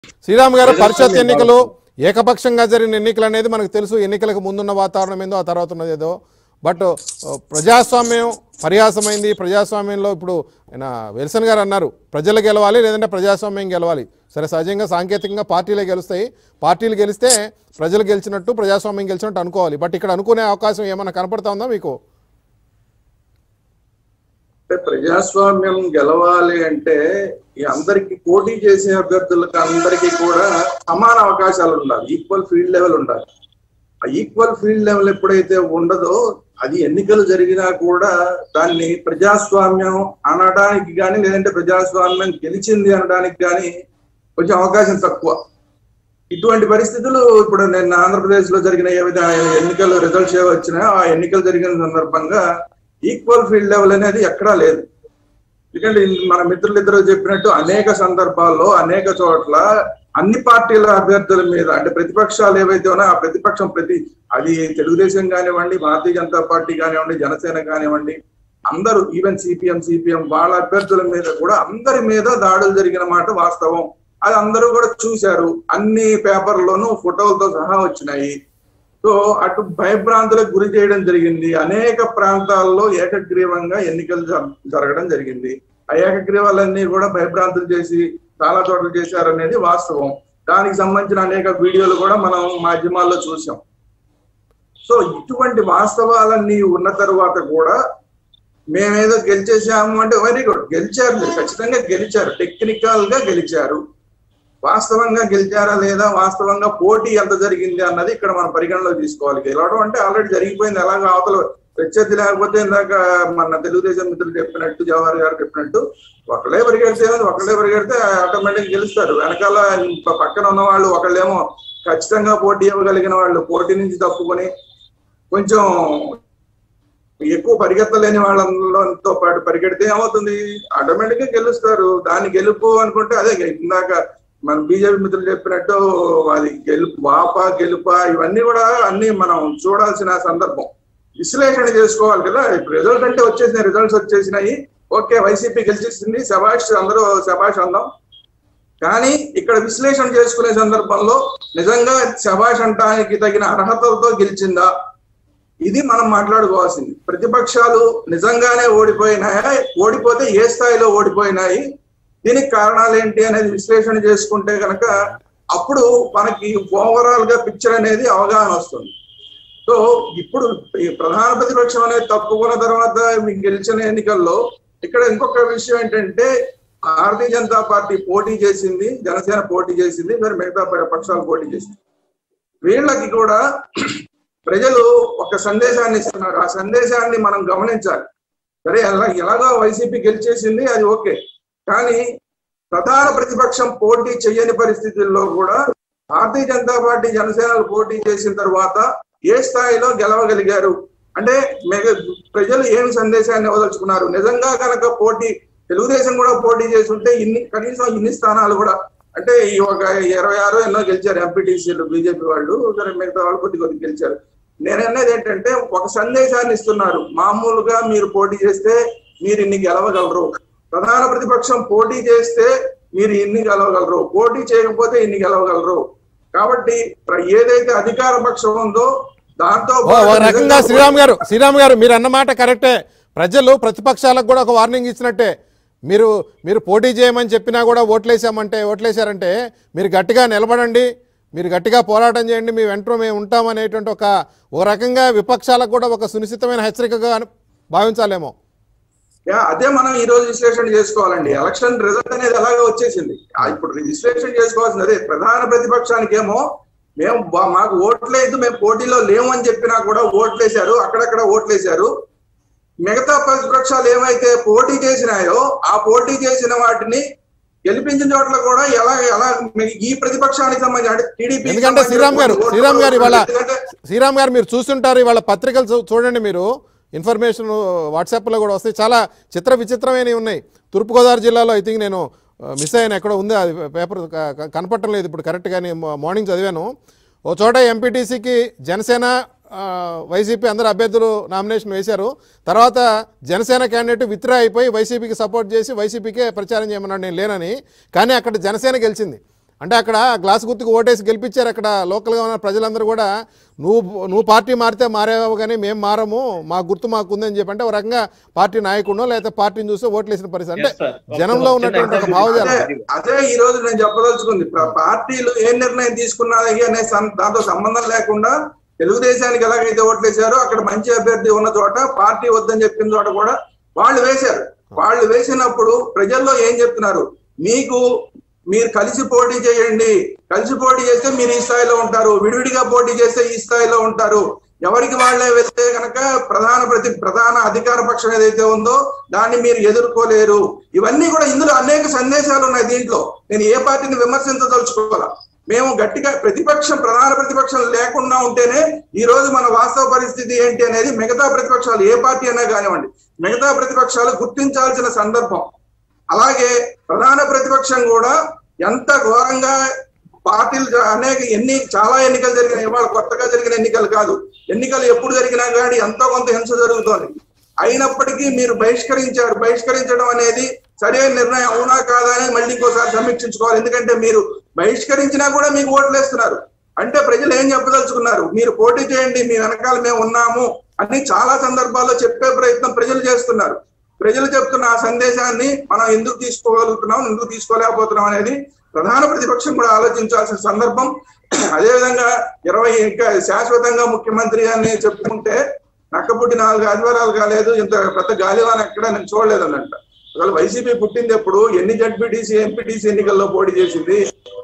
శ్రీరామ్ గారు పరిషత్ ఎన్నికలు ఏకపక్షంగా జరిగిన ఎన్నికలు అనేది మనకు తెలుసు ఎన్నికలకు ముందున్న వాతావరణం ఏందో ఆ తర్వాత ఉన్నది ఏదో బట్ ఆ, ప్రజాస్వామ్యం పర్యాసమైంది ప్రజాస్వామ్యంలో ఇప్పుడు ఆయన విల్సన్ గారు అన్నారు ప్రజలు గెలవాలి లేదంటే ప్రజాస్వామ్యం గెలవాలి సరే సహజంగా సాంకేతికంగా పార్టీలే గెలుస్తాయి పార్టీలు గెలిస్తే ప్రజలు గెలిచినట్టు ప్రజాస్వామ్యం గెలిచినట్టు అనుకోవాలి బట్ ఇక్కడ అనుకునే అవకాశం ఏమైనా కనపడతా ఉందా మీకు అంటే ప్రజాస్వామ్యం గెలవాలి అంటే ఈ అందరికి పోటీ చేసే అభ్యర్థులకు అందరికీ కూడా సమాన అవకాశాలు ఉండాలి ఈక్వల్ ఫీల్డ్ లెవెల్ ఉండాలి ఆ ఈక్వల్ ఫీల్డ్ లెవెల్ ఎప్పుడైతే ఉండదో అది ఎన్నికలు జరిగినా కూడా దాన్ని ప్రజాస్వామ్యం అనడానికి కానీ లేదంటే ప్రజాస్వామ్యం గెలిచింది అనడానికి కానీ కొంచెం అవకాశం తక్కువ ఇటువంటి పరిస్థితులు ఇప్పుడు నిన్న ఆంధ్రప్రదేశ్ లో జరిగిన ఏ విధంగా ఎన్నికలు రిజల్ట్స్ ఏ వచ్చినా ఆ ఎన్నికలు జరిగిన సందర్భంగా ఈక్వల్ ఫీల్డ్ లెవెల్ అనేది ఎక్కడా లేదు ఎందుకంటే ఇన్- మన మిత్రులు ఇద్దరు చెప్పినట్టు అనేక సందర్భాల్లో అనేక చోట్ల అన్ని పార్టీల అభ్యర్థుల మీద అంటే ప్రతిపక్షాలు ఏవైతే ఉన్నాయో ఆ ప్రతిపక్షం ప్రతి అది తెలుగుదేశం కానివ్వండి భారతీయ జనతా పార్టీ కానివ్వండి జనసేన కానివ్వండి అందరూ ఈవెన్ సిపిఎం సిపిఎం వాళ్ళ అభ్యర్థుల మీద కూడా అందరి మీద దాడులు జరిగిన మాట వాస్తవం అది అందరూ కూడా చూశారు అన్ని పేపర్లోనూ ఫోటోలతో సహా వచ్చినాయి సో అటు భయభ్రాంతులకు గురి చేయడం జరిగింది అనేక ప్రాంతాల్లో ఏకగ్రీవంగా ఎన్నికలు జర- జరగడం జరిగింది ఆ ఏకగ్రీవాలన్నీ కూడా భయభ్రాంతులు చేసి చాలా చోట్ల చేశారనేది వాస్తవం దానికి సంబంధించిన అనేక వీడియోలు కూడా మనం మాధ్యమాల్లో చూసాం సో ఇటువంటి వాస్తవాలన్నీ ఉన్న తర్వాత కూడా మేమేదో గెలిచేసాము అంటే వెరీ గుడ్ గెలిచారు మీరు ఖచ్చితంగా గెలిచారు టెక్నికల్ గా గెలిచారు వాస్తవంగా గెలిచారా లేదా వాస్తవంగా పోటీ ఎంత జరిగింది అన్నది ఇక్కడ మనం పరిగణలో తీసుకోవాలి గెలవడం అంటే ఆల్రెడీ జరిగిపోయింది ఎలాగో అవతల ప్రత్యర్థి లేకపోతే ఇందాక మన తెలుగుదేశం మిత్రులు చెప్పినట్టు జవహర్ గారు చెప్పినట్టు ఒకళ్ళే పరిగెడితే ఏముంది, ఒకళ్ళే పరిగెడితే ఆటోమేటిక్ గెలుస్తారు వెనకాల ఇంక పక్కన ఉన్న వాళ్ళు ఒకళ్ళేమో ఖచ్చితంగా పోటీ ఇవ్వగలిగిన వాళ్ళు పోటీ నుంచి తప్పుకొని కొంచెం ఎక్కువ పరిగెత్తలేని వాళ్ళతో పాటు పరిగెడితే ఏమవుతుంది ఆటోమేటిక్ గా గెలుస్తారు దాన్ని గెలుపు అనుకుంటే అదే ఇందాక మన బీజేపీ మిత్రులు చెప్పినట్టు అది గెలుపు వాప గెలుప ఇవన్నీ కూడా అన్ని మనం చూడాల్సిన సందర్భం విశ్లేషణ చేసుకోవాలి కదా ఇప్పుడు రిజల్ట్ అంటే వచ్చేసినాయి రిజల్ట్స్ వచ్చేసినాయి ఓకే వైసీపీ గెలిచేసింది శభాష్ అందరూ శభాష్ అందాం కానీ ఇక్కడ విశ్లేషణ చేసుకునే సందర్భంలో నిజంగా శభాష్ అంటానికి తగిన అర్హతలతో గెలిచిందా ఇది మనం మాట్లాడుకోవాల్సింది ప్రతిపక్షాలు నిజంగానే ఓడిపోయినాయా ఓడిపోతే ఏ స్థాయిలో ఓడిపోయినాయి దీనికి కారణాలు ఏంటి అనేది విశ్లేషణ చేసుకుంటే కనుక అప్పుడు మనకి ఓవరాల్ గా పిక్చర్ అనేది అవగాహన వస్తుంది సో ఇప్పుడు ఈ ప్రధాన ప్రతిపక్షం అనేది తప్పుకున్న తర్వాత మీకు గెలిచిన ఎన్నికల్లో ఇక్కడ ఇంకొక విషయం ఏంటంటే భారతీయ జనతా పార్టీ పోటీ చేసింది జనసేన పోటీ చేసింది మరి మిగతా పక్షాలు పోటీ చేసింది వీళ్ళకి కూడా ప్రజలు ఒక సందేశాన్ని ఇస్తున్నారు ఆ సందేశాన్ని మనం గమనించాలి సరే ఎలా ఎలాగో వైసీపీ గెలిచేసింది అది ఓకే కానీ ప్రధాన ప్రతిపక్షం పోటీ చేయని పరిస్థితుల్లో కూడా భారతీయ జనతా పార్టీ జనసేనలు పోటీ చేసిన తర్వాత ఏ స్థాయిలో గెలవగలిగారు అంటే మెగ ప్రజలు ఏమి సందేశాన్ని ఇవ్వదలుచుకున్నారు నిజంగా కనుక పోటీ తెలుగుదేశం కూడా పోటీ చేసి ఉంటే ఇన్ని కనీసం ఇన్ని స్థానాలు కూడా అంటే ఈ ఒక ఇరవై ఆరు ఎన్నో గెలిచారు ఎంపీటీసీలు బీజేపీ వాళ్ళు సరే మిగతా వాళ్ళు కొద్ది కొద్ది గెలిచారు నేను అనేది ఏంటంటే ఒక సందేశాన్ని ఇస్తున్నారు మామూలుగా మీరు పోటీ చేస్తే మీరు ఇన్ని గెలవగలరు ప్రధాన ప్రతిపక్షం పోటీ చేస్తే మీరు ఇన్ని గెలవగలరు పోటీ చేయకపోతే ఇన్ని గెలవగలరు కాబట్టి ప్ర- ఏదైతే అధికార పక్షం ఉందో దాంతో ఓ పాటు ఒక రకంగా నిజంగా శ్రీరామ్ గారు శ్రీరామ్ గారు మీరు అన్నమాట కరెక్టే ప్రజలు ప్రతిపక్షాలకు కూడా ఒక వార్నింగ్ ఇచ్చినట్టే మీరు మీరు పోటీ చేయమని చెప్పినా కూడా ఓట్లేసామంటే ఓట్లేశారంటే మీరు గట్టిగా నిలబడండి మీరు గట్టిగా పోరాటం చేయండి మీ వెంట మేము ఉంటామనేటువంటి ఒక ఓ రకంగా విపక్షాలకు కూడా ఒక సునిశ్చితమైన హెచ్చరికగా అను- భావించాలేమో యా, అదే మనం ఈ రోజు విశ్లేషణ చేసుకోవాలండి ఎలక్షన్ రిజల్ట్ అనేది ఎలాగో వచ్చేసింది ఆ, ఇప్పుడు విశ్లేషణ చేసుకోవాల్సింది అదే ప్రధాన ప్రతిపక్షానికి ఏమో మేము బా- మాకు ఓట్లేదు మేము పోటీలో లేము అని చెప్పినా కూడా ఓట్లేశారు అక్కడక్కడ ఓట్లేశారు మిగతా ప్రతిపక్షాలు ఏమైతే పోటీ చేసినాయో ఆ పోటీ చేసిన వాటిని గెలిపించిన చోట్ల కూడా ఎలా ఎలా మీ- ఈ ప్రతిపక్షానికి సంబంధించి అంటే టీడీపీ ఎందుకంటే శ్రీరామ్ గారు శ్రీరామ్ గారు ఇవాళ శ్రీరామ్ గారు మీరు చూస్తుంటారు ఇవాళ పత్రికలు చూ- చూడండి మీరు ఇన్ఫర్మేషన్ వాట్సాప్లో కూడా వస్తాయి చాలా చిత్ర విచిత్రమైనవి ఉన్నాయి తూర్పుగోదావరి జిల్లాలో ఐ థింక్ నేను మిస్ అయిన ఎక్కడ ఉంది అది పేపర్ క- క- కనపడటం లేదు ఇప్పుడు కరెక్ట్గా నేను మార్నింగ్ చదివాను ఓ చోట ఎంపీటీసీకి జనసేన ఆ, వైసీపీ అందరు అభ్యర్థులు నామినేషన్ వేశారు తర్వాత జనసేన క్యాండిడేట్ విత్డ్రా అయిపోయి వైసీపీకి సపోర్ట్ చేసి వైసీపీకే ప్రచారం చేయమన్నాడు నేను లేనని కానీ అక్కడ జనసేన గెలిచింది అంటే అక్కడ గ్లాస్ గుర్తుకు ఓటేసి గెలిపించారు అక్కడ లోకల్గా ఉన్న ప్రజలందరూ కూడా నువ్వు నువ్వు పార్టీ మారితే మారేవు కానీ మేము మారము మా గుర్తు మాకు ఉందని చెప్పి అంటే ఒక రకంగా పార్టీ నాయకుడినో లేకపోతే పార్టీని చూస్తే ఓట్లు వేసిన పరిస్థితి అంటే Yes, sir. జనంలో ఒక ఉన్నటువంటి ఒక చిన్న భావజాలం అదే అదే ఈ రోజు నేను చెప్పదలుచుకుంది ప్ర- పార్టీలు ఏ నిర్ణయం తీసుకున్నాయి అనే సం- దాంతో సంబంధం లేకుండా తెలుగుదేశానికి ఎలాగైతే ఓట్లేశారో అక్కడ మంచి అభ్యర్థి ఉన్న చోట పార్టీ వద్దని చెప్పిన చోట కూడా వాళ్ళు వేశారు వాళ్ళు వేసినప్పుడు ప్రజల్లో ఏం చెప్తున్నారు మీకు మీరు కలిసి పోటీ చేయండి కలిసి పోటీ చేస్తే మీరు ఈ స్థాయిలో ఉంటారు విడివిడిగా పోటీ చేస్తే ఈ స్థాయిలో ఉంటారు ఎవరికి వాళ్ళే వెళ్తే కనుక ప్రధాన ప్రతి ప్రధాన అధికార పక్షం ఏదైతే ఉందో దాన్ని మీరు ఎదుర్కోలేరు ఇవన్నీ కూడా ఇందులో అనేక సందేశాలు ఉన్నాయి దీంట్లో నేను ఏ పార్టీని విమర్శించదలుచుకోవాలా మేము గట్టిగా ప్రతిపక్షం ప్రధాన ప్రతిపక్షం లేకుండా ఉంటేనే ఈ రోజు మన వాస్తవ పరిస్థితి ఏంటి అనేది మిగతా ప్రతిపక్షాలు ఏ పార్టీ అయినా కానివ్వండి మిగతా ప్రతిపక్షాలు గుర్తించాల్సిన సందర్భం అలాగే ప్రధాన ప్రతిపక్షం కూడా ఎంత ఘోరంగా పార్టీలు జ- అనేక ఎన్ని చాలా ఎన్నికలు జరిగినాయి ఇవాళ కొత్తగా జరిగిన ఎన్నికలు కాదు ఎన్నికలు ఎప్పుడు జరిగినా కానీ ఎంతో కొంత హింస జరుగుతోంది అయినప్పటికీ మీరు బహిష్కరించారు బహిష్కరించడం అనేది సరైన నిర్ణయం అవునా కాదా అని మళ్ళీ ఇంకోసారి సమీక్షించుకోవాలి ఎందుకంటే మీరు బహిష్కరించినా కూడా మీకు ఓట్లు వేస్తున్నారు అంటే ప్రజలు ఏం చెప్పదలుచుకున్నారు మీరు పోటీ చేయండి మీ వెనకాల మేము ఉన్నాము అని చాలా సందర్భాల్లో చెప్పే ప్రయత్నం ప్రజలు చేస్తున్నారు ప్రజలు చెప్తున్న ఆ సందేశాన్ని మనం ఎందుకు తీసుకోగలుగుతున్నాం ఎందుకు తీసుకోలేకపోతున్నాం అనేది ప్రధాన ప్రతిపక్షం కూడా ఆలోచించాల్సిన సందర్భం అదేవిధంగా ఇరవై ఇంకా శాశ్వతంగా ముఖ్యమంత్రి అని చెప్పుకుంటే నక్కపుట్టి నాలుగు ఆదివారాలు కాలేదు ఇంత పెద్ద గాలివాన ఎక్కడ నేను చూడలేదు అన్నట్టు ఒకవేళ వైసీపీ పుట్టింది ఎప్పుడు ఎన్ని జడ్పీటీసీ ఎంపీటీసీ ఎన్నికల్లో పోటీ చేసింది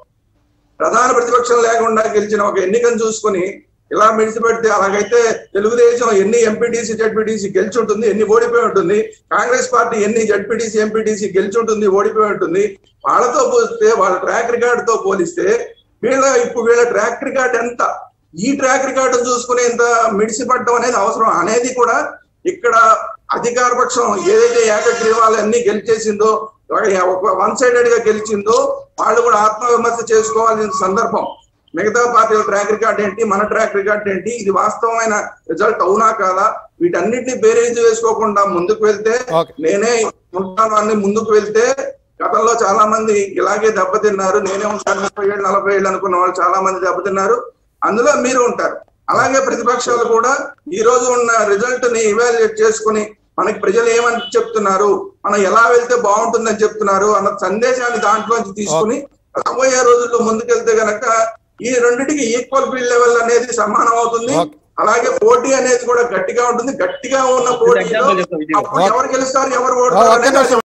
ప్రధాన ప్రతిపక్షం లేకుండా గెలిచిన ఒక ఎన్నికను చూసుకుని ఇలా మిడిచిపెడితే అలాగైతే తెలుగుదేశం ఎన్ని ఎంపీటీసీ జడ్పీటీసీ గెలిచి ఉంటుంది ఎన్ని ఓడిపోయి ఉంటుంది కాంగ్రెస్ పార్టీ ఎన్ని జడ్పీటీసీ ఎంపీటీసీ గెలిచి ఉంటుంది ఓడిపోయి ఉంటుంది వాళ్ళతో పోలిస్తే వాళ్ళ ట్రాక్ రికార్డ్ తో పోలిస్తే వీళ్ళ ఇప్పుడు వీళ్ళ ట్రాక్ రికార్డ్ ఎంత ఈ ట్రాక్ రికార్డు చూసుకుని ఇంత మిడిసిపడటం అనేది అవసరం అనేది కూడా ఇక్కడ అధికార పక్షం ఏదైతే ఏకగ్రీవాలన్నీ గెలిచేసిందో ఒక వన్ సైడెడ్ గా గెలిచిందో వాళ్ళు కూడా ఆత్మవిమర్శ చేసుకోవాల్సిన సందర్భం మిగతా పార్టీల ట్రాక్ రికార్డ్ ఏంటి మన ట్రాక్ రికార్డ్ ఏంటి ఇది వాస్తవమైన రిజల్ట్ అవునా కాదా వీటన్నిటిని బేరేజ్ వేసుకోకుండా ముందుకు వెళ్తే Okay. నేనే ఉంటాను అని ముందుకు వెళ్తే గతంలో చాలా మంది ఇలాగే దెబ్బతిన్నారు నేనే ఉంటాను ముప్పై ఏళ్ళు నలభై ఏళ్ళు అనుకున్న వాళ్ళు చాలా మంది దెబ్బతిన్నారు అందులో మీరు ఉంటారు అలాగే ప్రతిపక్షాలు కూడా ఈ రోజు ఉన్న రిజల్ట్ ని ఇవాల్యుయేట్ చేసుకుని మనకి ప్రజలు ఏమని చెప్తున్నారు మనం ఎలా వెళ్తే బాగుంటుందని చెప్తున్నారు అన్న సందేశాన్ని దాంట్లోంచి తీసుకుని రాబోయే రోజుల్లో ముందుకెళ్తే గనక ఈ రెండింటికి ఈక్వల్ ఫీల్డ్ లెవెల్ అనేది సమానం అవుతుంది Okay. అలాగే పోటీ అనేది కూడా గట్టిగా ఉంటుంది గట్టిగా ఉన్న పోటీలో example చెప్తా విజయ్. అప్పుడు ఎవరు గెలుస్తారు ఎవరు ఒక్క ఓడతారు అనేది నిమిషం